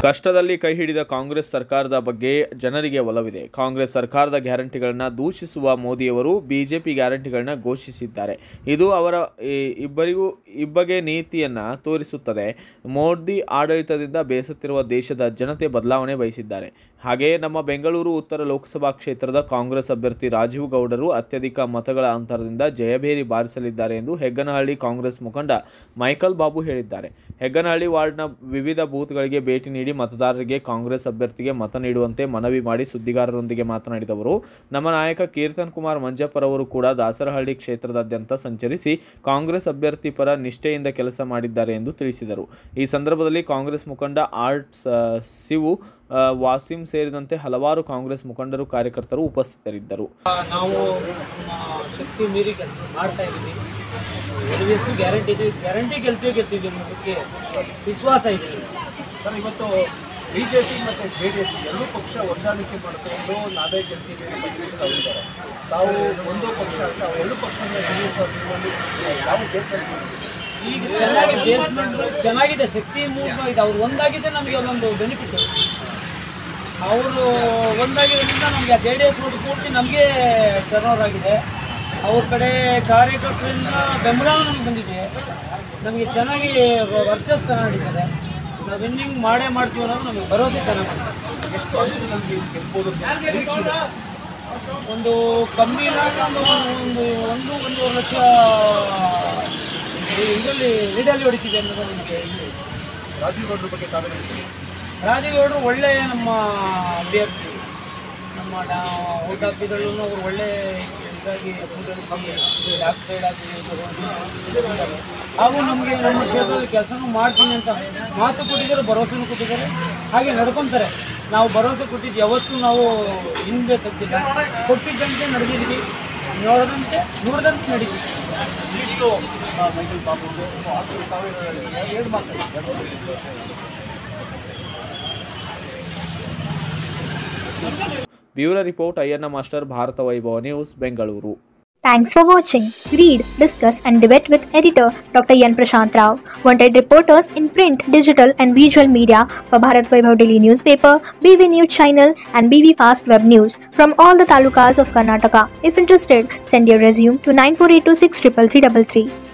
ಕಷ್ಟದಲ್ಲಿ ಕೈ ಹಿಡಿದ ಕಾಂಗ್ರೆಸ್ ಸರ್ಕಾರದ ಬಗ್ಗೆ ಜನರಿಗೆ ಒಲವಿದೆ ಕಾಂಗ್ರೆಸ್ ಸರ್ಕಾರದ ಗ್ಯಾರಂಟಿಗಳನ್ನ ದೂಷಿಸುವ ಮೋದಿಯವರು ಬಿಜೆಪಿ ಗ್ಯಾರಂಟಿಗಳನ್ನ ಘೋಷಿಸಿದ್ದಾರೆ ಇದು ಅವರ ಈ ಇಬ್ಬರಿಗೂ ಇಬ್ಬಗೆ ನೀತಿಯನ್ನ ತೋರಿಸುತ್ತದೆ ಮೋದಿ ಆಡಳಿತದಿಂದ ಬೇಸತ್ತಿರುವ ದೇಶದ ಜನತೆ ಬದಲಾವಣೆ ಬಯಸಿದ್ದಾರೆ ಹಾಗೆಯೇ ನಮ್ಮ ಬೆಂಗಳೂರು ಉತ್ತರ ಲೋಕಸಭಾ ಕ್ಷೇತ್ರದ ಕಾಂಗ್ರೆಸ್ ಅಭ್ಯರ್ಥಿ ರಾಜೀವ್ ಗೌಡರು ಅತ್ಯಧಿಕ ಮತಗಳ ಅಂತರದಿಂದ ಜಯಭೇರಿ ಬಾರಿಸಲಿದ್ದಾರೆ ಎಂದು ಹೆಗ್ಗನಹಳ್ಳಿ ಕಾಂಗ್ರೆಸ್ ಮುಖಂಡ ಮೈಕಲ್ ಬಾಬು ಹೇಳಿದ್ದಾರೆ ಹೆಗ್ಗನಹಳ್ಳಿ ವಾರ್ಡ್ನ ವಿವಿಧ ಬೂತ್ಗಳಿಗೆ ಭೇಟಿ ನೀಡಿ ಮತದಾರರಿಗೆ ಕಾಂಗ್ರೆಸ್ ಅಭ್ಯರ್ಥಿಗೆ ಮತ ನೀಡುವಂತೆ ಮನವಿ ಮಾಡಿ ಸುದ್ದಿಗಾರರೊಂದಿಗೆ ಮಾತನಾಡಿದವರು ನಮ್ಮ ನಾಯಕ ಕೀರ್ತನ್ ಕುಮಾರ್ ಮಂಜಪ್ಪರವರು ಕೂಡ ದಾಸರಹಳ್ಳಿ ಕ್ಷೇತ್ರದಾದ್ಯಂತ ಸಂಚರಿಸಿ ಕಾಂಗ್ರೆಸ್ ಅಭ್ಯರ್ಥಿ ಪರ ನಿಷ್ಠೆಯಿಂದ ಕೆಲಸ ಮಾಡಿದ್ದಾರೆ ಎಂದು ತಿಳಿಸಿದರು ಈ ಸಂದರ್ಭದಲ್ಲಿ ಕಾಂಗ್ರೆಸ್ ಮುಖಂಡ ಆರ್ಟ್ಸ್ ಆ, ಸಿವು ಆ, ವಾಸಿಂ ಸೇರಿದಂತೆ ಹಲವಾರು ಕಾಂಗ್ರೆಸ್ ಮುಖಂಡರು ಕಾರ್ಯಕರ್ತರು ಉಪಸ್ಥಿತರಿದ್ದರು ನಾವು ನಮ್ಮ ಶಕ್ತಿ ಮೀರಿ ಕೆಲಸ ಮಾಡ್ತಾ ಇದ್ದೀವಿ ಗೆಲುವಿತ್ತು ಗ್ಯಾರಂಟಿ ಇದೆ ಗ್ಯಾರಂಟಿ ಗೆಲ್ತೀವಿ ಗೆಲ್ತೀವಿ ಅನ್ನೋ ಬಗ್ಗೆ ವಿಶ್ವಾಸ ಇದೆ ಸರ್ ಇವತ್ತು ಬಿಜೆಪಿ ಮತ್ತು ಜೆ ಡಿ ಎಸ್ ಎರಡೂ ಪಕ್ಷ ಹೊಂದಾಣಿಕೆ ಮಾಡಿಕೊಂಡು ನಾವೇ ಗೆಲ್ತೀವಿ ಅಂತ ಹೇಳ್ತಾ ಇದ್ದಾರೆ ತಾವು ಒಂದು ಪಕ್ಷ ಅಂತ ಎರಡು ಪಕ್ಷದಿಂದ ಗೆಲ್ಲುವಂಥ ನಿಮ್ಮಲ್ಲಿ ಯಾವ ಬೇಸರ ಈಗ ಚೆನ್ನಾಗಿ ಬೇಸ್ಮೆಂಟ್ ಚೆನ್ನಾಗಿದೆ ಶಕ್ತಿ ಮೂವ್ ಇದೆ ಅವ್ರು ಒಂದಾಗಿದೆ ನಮಗೆ ಒಂದೊಂದು ಬೆನಿಫಿಟ್ ಅವರು ಒಂದಾಗಿರೋದ್ರಿಂದ ನಮಗೆ ಜೆ ಡಿ ಎಸ್ ಓಟ್ ಪೂರ್ತಿ ನಮಗೆ ಟರ್ನ್ ಆಗಿದೆ ಅವ್ರ ಕಡೆ ಕಾರ್ಯಕರ್ತರಿಂದ ಬೆಂಬಲ ನಮ್ಗೆ ಬಂದಿದೆ ನಮಗೆ ಚೆನ್ನಾಗಿ ವರ್ಚಸ್ ಚೆನ್ನಾಗಿ ನಡೀತದೆ ನಾವು ವಿನ್ನಿಂಗ್ ಮಾಡೇ ಮಾಡ್ತೀವಿ ಅನ್ನೋದು ನಮಗೆ ಭರವಸೆ ಚೆನ್ನಾಗಿ ಬಂದಿದೆ ಎಷ್ಟು ಅಂತರ ನಮಗೆ ಗೆಲ್ಬೋದು ಅಂತ ನಿರೀಕ್ಷೆ ಇದೆ. ಒಂದು ಕಮ್ಮಿ ಇಲ್ಲ ಅಂದ್ರೆ ಒಂದು ಒಂದು ಒಂದು ಒಂದೂವರೆ ಲಕ್ಷ ಇದರಲ್ಲಿ ಲೀಡಲ್ಲಿ ಹೊಡಿತಿದೆ ಅನ್ನೋದು ನಮಗೆ ಇದು. ರಾಜೀವ್ ಗೌಡ್ರ ಬಗ್ಗೆ ತಾವೇನು ಹೇಳ್ತೀರಿ? ರಾಜೇಗೌಡರು ಒಳ್ಳೆ ನಮ್ಮ ಅಭ್ಯರ್ಥಿ ನಮ್ಮ ಔಟ್ ಹಾಕಿದಲ್ಲೂ ಅವರು ಒಳ್ಳೆ ಇದಾಗಿ ಬ್ಯಾಕ್ ಸೈಡ್ ಆಗಿ ತಗೊಂಡು ಹಾಗೂ ನಮಗೆ ನಮ್ಮ ಕ್ಷೇತ್ರದಲ್ಲಿ ಕೆಲಸನೂ ಮಾಡ್ತೀನಿ ಅಂತ ಮಾತು ಕೊಟ್ಟಿದ್ದಾರೆ ಭರವಸೆನೂ ಕೊಟ್ಟಿದ್ದಾರೆ ಹಾಗೆ ನಡ್ಕೊತಾರೆ ನಾವು ಭರವಸೆ ಕೊಟ್ಟಿದ್ದು ಯಾವತ್ತೂ ನಾವು ಹಿಂದೆ ತೆಗ್ದಿಲ್ಲ ಕೊಟ್ಟಿದ್ದಂತೆ ನಡೆದಿದ್ದೀವಿ ನೋಡದಂತೆ ನೋಡಿದಂತೆ ನಡೀತೀವಿ ಇಷ್ಟು ಆ, ಮೈಕಲ್ ಬಾಬು ಅವರು ಸೊ ಆದರೂ ತಾವೇನು ಹೇಳಿ? ಎರಡು ಮಾತು ಎರಡು ಮಾತು. Bureau report Ayyanna master Bharata Vaibhava news Bengaluru Thanks for watching. Read, discuss, and debate with editor Dr. Yan Prashant Rao. Wanted reporters in print, digital, and visual media for Bharat Vaibhav Daily Newspaper, BV News Channel, and BV Fast Web News from all the talukas of Karnataka. If interested, send your resume to 9482633333.